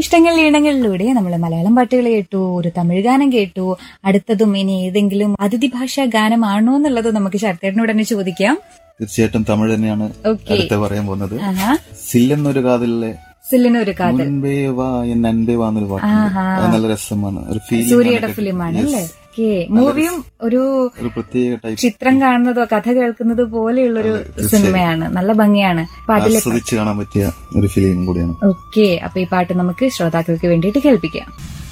ഇഷ്ടങ്ങൾ ഈണങ്ങളിലൂടെ നമ്മൾ മലയാളം പാട്ടുകൾ കേട്ടു ഒരു തമിഴ് ഗാനം കേട്ടു അടുത്തതും ഇനി ഏതെങ്കിലും അതിഥി ഭാഷാ ഗാനമാണോ എന്നുള്ളത് നമുക്ക് ശരത്തേട്ടനോട് തന്നെ ചോദിക്കാം തീർച്ചയായിട്ടും തമിഴ് തന്നെയാണ് ഓക്കെ അടുത്ത പറയാൻ പോകുന്നത് ആഹാ സില്ലെന്നൊരു കാതിലെ സില്ലിനൊരു കാതൽ മുൻപേ വാ എൻ അൻപേ വാ എന്നൊരു പാട്ടുണ്ട് ആഹാ. അത് നല്ല രസമാണ് ഒരു സൂര്യയുടെ ഫീലിംഗ് ഫിലിമാണ് അല്ലേ ഓക്കെ മൂവിയും ഒരു ഒരു പ്രത്യേക ടൈപ്പ് ചിത്രം കാണുന്നതോ കഥ കേൾക്കുന്നത് പോലെയുള്ളൊരു സിനിമയാണ് നല്ല ഭംഗിയാണ് പാട്ടിലെ ആസ്വദിച്ച് കാണാൻ പറ്റിയ ഒരു ഫിലിം കൂടിയാണ് ഓക്കെ അപ്പൊ ഈ പാട്ട് നമുക്ക് ശ്രോതാക്കൾക്ക് വേണ്ടിയിട്ട് കേൾപ്പിക്കാം